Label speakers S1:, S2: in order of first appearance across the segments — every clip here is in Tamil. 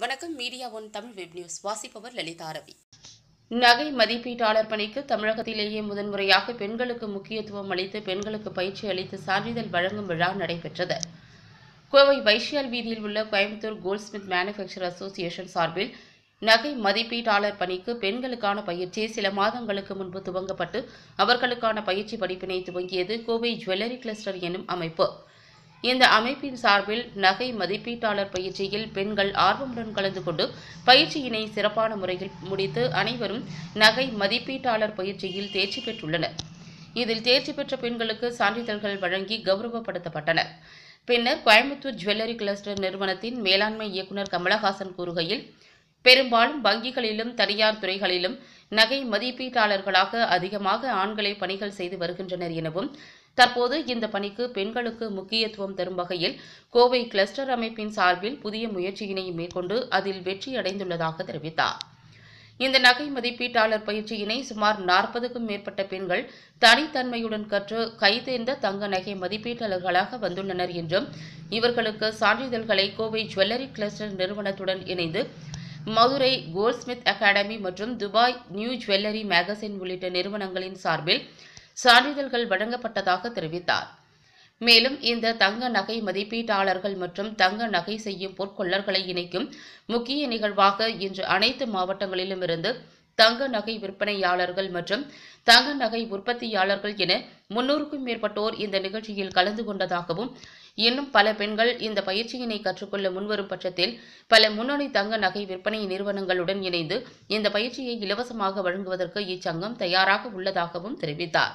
S1: வணக்கம் media one Tamil web news வாசிப்பவர் லலிதா ரவி
S2: நகை மதிப்பீட்டாளர் பணிக்கு தமிழகத்திலேயே முதன்முறையாக பெண்களுக்கு முக்கியத்துவம் அளித்து பெண்களுக்கு பயிற்சி அளித்து சான்றிதழ் வழங்கும் விழா நடைபெற்றது கோவை வைஷ்யால் வீதியில் உள்ள கோயம்புத்தூர் கோல்ட்ஸ்மித் மேனுஃபேக்சர் அசோசியேஷன் சார்பில் நகை மதிப்பீட்டாளர் பணிக்கு பெண்களுக்கான பயிற்சி சில மாதங்களுக்கு முன்பு துவங்கப்பட்டு அவர்களுக்கான பயிற்சி படிப்பினை துவங்கியது கோவை ஜுவல்லரி கிளஸ்டர் எனும் அமைப்பு இந்த அமைப்பின் சார்பில் நகை மதிப்பீட்டாளர் பயிற்சியில் பெண்கள் ஆர்வமுடன் கலந்து கொண்டு பயிற்சியினை சிறப்பான முறையில் முடித்து அனைவரும் நகை மதிப்பீட்டாளர் பயிற்சியில் தேர்ச்சி பெற்றுள்ளனர் இதில் தேர்ச்சி பெற்ற பெண்களுக்கு சான்றிதழ்கள் வழங்கி கௌரவப்படுத்தப்பட்டனர் பின்னர் கோயம்புத்தூர் ஜுவல்லரி கிளஸ்டர் நிறுவனத்தின் மேலாண்மை இயக்குநர் கமலஹாசன் கூறுகையில் பெரும்பாலும் வங்கிகளிலும் தனியார் துறைகளிலும் நகை மதிப்பீட்டாளர்களாக அதிகமாக ஆண்களே பணிகள் செய்து வருகின்றனர் எனவும் தற்போது இந்த பணிக்கு பெண்களுக்கு முக்கியத்துவம் தரும் வகையில் கோவை கிளஸ்டர் அமைப்பின் சார்பில் புதிய முயற்சியினை மேற்கொண்டு அதில் வெற்றியடைந்துள்ளதாக தெரிவித்தார் இந்த நகை மதிப்பீட்டாளர் பயிற்சியினை சுமார் நாற்பதுக்கும் மேற்பட்ட பெண்கள் தனித்தன்மையுடன் கற்று கைதேர்ந்த தங்க நகை மதிப்பீட்டாளர்களாக வந்துள்ளனர் என்றும் இவர்களுக்கு சான்றிதழ்களை கோவை ஜுவல்லரி கிளஸ்டர் நிறுவனத்துடன் இணைந்து மதுரை கோல்ட்ஸ்மித் அகாடமி மற்றும் துபாய் நியூ ஜுவல்லரி மேகசின் உள்ளிட்ட நிறுவனங்களின் சார்பில் சான்றிதழ்கள் வழங்கப்பட்டதாக தெரிவித்தார் மேலும் இந்த தங்க நகை மதிப்பீட்டாளர்கள் மற்றும் தங்க நகை செய்யும் பொற்கொள்ளர்களை இணைக்கும் முக்கிய நிகழ்வாக இன்று அனைத்து மாவட்டங்களிலும் இருந்து தங்க நகை விற்பனையாளர்கள் மற்றும் தங்க நகை உற்பத்தியாளர்கள் என முன்னூறுக்கும் மேற்பட்டோர் இந்த நிகழ்ச்சியில் கலந்து கொண்டதாகவும் இன்னும் பல பெண்கள் இந்த பயிற்சியினை கற்றுக்கொள்ள முன்வரும் பட்சத்தில் பல முன்னணி தங்க நகை விற்பனை நிறுவனங்களுடன் இணைந்து இந்த பயிற்சியை இலவசமாக வழங்குவதற்கு இச்சங்கம் தயாராக உள்ளதாகவும் தெரிவித்தார்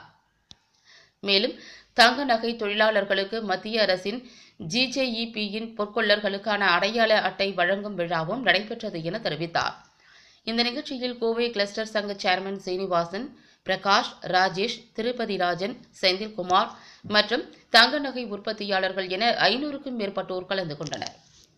S2: மேலும் தங்க நகை தொழிலாளர்களுக்கு மத்திய அரசின் ஜிஜேஇபியின் பொற்கொள்ளர்களுக்கான அடையாள அட்டை வழங்கும் விழாவும் நடைபெற்றது என தெரிவித்தார் இந்த நிகழ்ச்சியில் கோவை கிளஸ்டர் சங்க சேர்மன் சீனிவாசன் பிரகாஷ் ராஜேஷ் திருப்பதி ராஜன் செந்தில்குமார் மற்றும் தங்க நகை உற்பத்தியாளர்கள் என ஐநூறுக்கும் மேற்பட்டோர் கலந்து கொண்டனர்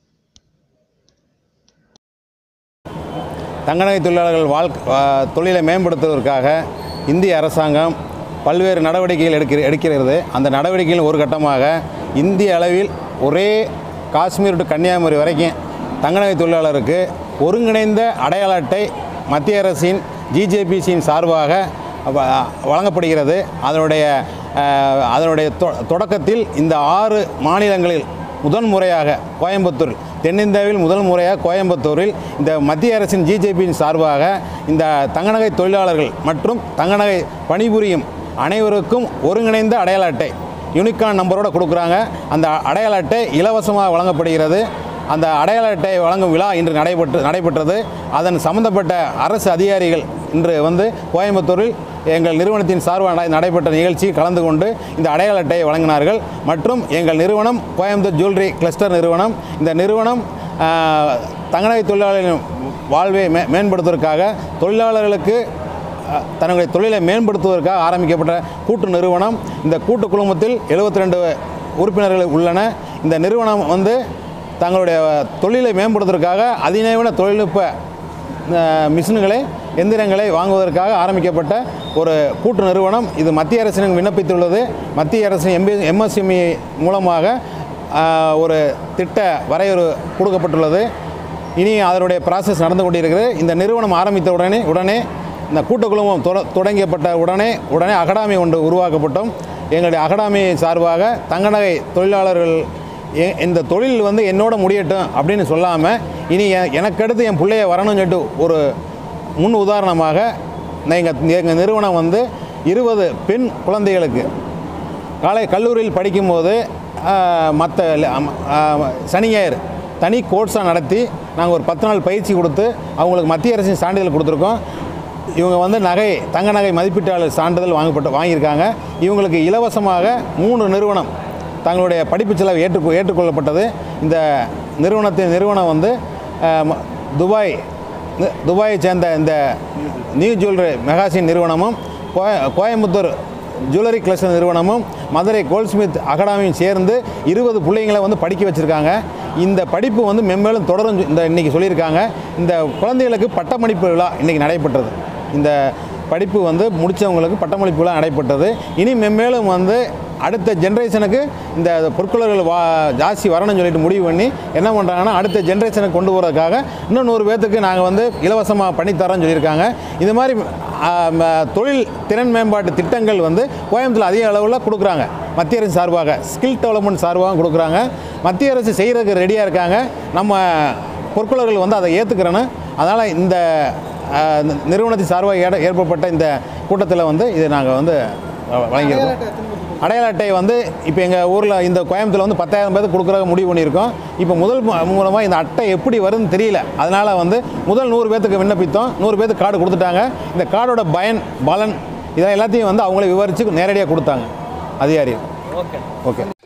S3: தங்கநகை தொழிலாளர்கள் வாழ் வா- தொழிலை மேம்படுத்துவதற்காக இந்திய அரசாங்கம் பல்வேறு நடவடிக்கைகள் எடுக்கிற எடுக்கிறது அந்த நடவடிக்கையில் ஒரு கட்டமாக இந்திய அளவில் ஒரே காஷ்மீர் டு கன்னியாகுமரி வரைக்கும் தங்கநகை தொழிலாளருக்கு ஒருங்கிணைந்த அடையாள அட்டை மத்திய அரசின் ஜிஜேபிசியின் சார்பாக வ- வழங்கப்படுகிறது அதனுடைய அஹ், அதனுடைய தொ- தொடக்கத்தில் இந்த ஆறு மாநிலங்களில் முதன் முறையாக கோயம்புத்தூர் தென்னிந்தியாவில் முதல் முறையாக கோயம்புத்தூரில் இந்த மத்திய அரசின் ஜிஜேபியின் சார்பாக இந்த தங்கநகை தொழிலாளர்கள் மற்றும் தங்கநகை பணிபுரியும் அனைவருக்கும் ஒருங்கிணைந்த அடையாள அட்டை யூனிகான் நம்பரோட கொடுக்குறாங்க அந்த அடையாள அட்டை இலவசமாக வழங்கப்படுகிறது அந்த அடையாள அட்டை வழங்கும் விழா இன்று நடைபெற்று நடைபெற்றது அதன் சம்பந்தப்பட்ட அரசு அதிகாரிகள் இன்று வந்து கோயம்புத்தூரில் எங்கள் நிறுவனத்தின் சார்பாக நடை- நடைபெற்ற நிகழ்ச்சியில் கலந்து கொண்டு இந்த அடையாள அட்டையை வழங்கினார்கள் மற்றும் எங்கள் நிறுவனம் கோயம்புத்தூர் ஜுவல்லரி கிளஸ்டர் நிறுவனம் இந்த நிறுவனம் ஆஹ், தங்கநகை தொழிலாளர்களின் வாழ்வை மே மேம்படுத்துவதற்காக தொழிலாளர்களுக்கு அஹ், தன்னுடைய தொழிலை மேம்படுத்துவதற்காக ஆரம்பிக்கப்பட்ட கூட்டு நிறுவனம் இந்த கூட்டு குழுமத்தில் 72 ரெண்டு உறுப்பினர்கள் உள்ளன இந்த நிறுவனம் வந்து தங்களுடைய தொழிலை மேம்படுத்துவதற்காக அதிநவீன தொழில்நுட்ப அஹ், மிஷின்களை எந்திரங்களை வாங்குவதற்காக ஆரம்பிக்கப்பட்ட ஒரு கூட்டு நிறுவனம் இது மத்திய அரசிடம் விண்ணப்பித்துள்ளது மத்திய அரசின் எம்பி எம்எஸ்எம்இ மூலமாக அஹ், ஒரு திட்ட வரையறு கொடுக்கப்பட்டுள்ளது இனி அதனுடைய ப்ராசஸ் நடந்து கொண்டிருக்கிறது இந்த நிறுவனம் ஆரம்பித்த உடனே உடனே இந்த கூட்டுக்குழுமம் தொட தொடங்கப்பட்ட உடனே உடனே அகாடமி ஒன்று உருவாக்கப்பட்டோம் எங்களுடைய அகாடமி சார்பாக தங்கநகை தொழிலாளர்கள் எ- இந்த தொழில் வந்து என்னோட முடியட்டும் அப்படின்னு சொல்லாமல் இனி எ- எனக்கு அடுத்து என் பிள்ளைய வரணும்னு சொல்லிட்டு ஒரு முன் உதாரணமாக எங்கள் எங்கள் நிறுவனம் வந்து இருபது பெண் குழந்தைகளுக்கு காலை கல்லூரியில் படிக்கும்போது மற்ற சனி ஞாயிறு தனி கோர்ஸாக நடத்தி நாங்கள் ஒரு பத்து நாள் பயிற்சி கொடுத்து அவங்களுக்கு மத்திய அரசின் சான்றிதழ் கொடுத்துருக்கோம் இவங்க வந்து நகை தங்க நகை மதிப்பீட்டாளர் சான்றிதழ் வாங்கப்பட்டு வாங்கியிருக்காங்க இவங்களுக்கு இலவசமாக மூணு நிறுவனம் தங்களுடைய படிப்பு செலவு ஏற்று ஏற்றுக்கொள்ளப்பட்டது இந்த நிறுவனத்தின் நிறுவனம் வந்து அஹ், ம- துபாய் நி- துபாயை சேர்ந்த இந்த நியூ ஜுவல்லரி மெகாசின் நிறுவனமும் கோய- கோயம்புத்தூர் ஜுவல்லரி கிளஸ்டர் நிறுவனமும் மதுரை கோல்ட்ஸ்மித் அகாடமியும் சேர்ந்து இருபது பிள்ளைங்களை வந்து படிக்க வச்சுருக்காங்க இந்த படிப்பு வந்து மென்மேலும் தொடரும் இந்த இன்றைக்கி சொல்லியிருக்காங்க இந்த குழந்தைகளுக்கு பட்டமளிப்பு விழா இன்றைக்கி நடைபெற்றது இந்த படிப்பு வந்து முடித்தவங்களுக்கு பட்டமளிப்பு விழா நடைபெற்றது இனி மென்மேலும் வந்து அடுத்த ஜென்ரேஷனுக்கு இந்த பொற்கொள்ளர்கள் வா ஜாஸ்தி வரணும்னு சொல்லிட்டு முடிவு பண்ணி என்ன பண்ணுறாங்கன்னா அடுத்த ஜென்ரேஷனுக்கு கொண்டு போகிறதுக்காக இன்னும் நூறு பேர்த்துக்கு நாங்கள் வந்து இலவசமாக பண்ணித்தரோம்னு சொல்லியிருக்காங்க இது மாதிரி ஆ, ம- தொழில் திறன் மேம்பாட்டு திட்டங்கள் வந்து கோயம்புத்தூர் அதிக அளவில் கொடுக்குறாங்க மத்திய அரசு சார்பாக ஸ்கில் டெவலப்மெண்ட் சார்பாக கொடுக்குறாங்க மத்திய அரசு செய்கிறதுக்கு ரெடியாக இருக்காங்க நம்ம பொற்கொள்ளர்கள் வந்து அதை ஏற்றுக்கிறேன்னு அதனால் இந்த ஆ, இந்த நிறுவனத்தின் சார்பாக ஏட ஏற்பட்ட இந்த கூட்டத்தில் வந்து இதை நாங்கள் வந்து வ- வழங்கியிருக்கோம் அடையாள அட்டை வந்து இப்போ எங்கள் ஊரில் இந்த கோயம்புத்தூரில் வந்து பத்தாயிரம் பேருக்கு கொடுக்குற முடிவு பண்ணியிருக்கோம் இப்போ முதல் மூலமாக இந்த அட்டை எப்படி வருதுன்னு தெரியல அதனால் வந்து முதல் நூறு பேர்த்துக்கு விண்ணப்பித்தோம் நூறு பேர்த்துக்கு கார்டு கொடுத்துட்டாங்க இந்த கார்டோட பயன் பலன் இதெல்லாம் எல்லாத்தையும் வந்து அவங்களே விவரித்து நேரடியாக கொடுத்தாங்க அதிகாரி
S4: ஓகே
S3: ஓகே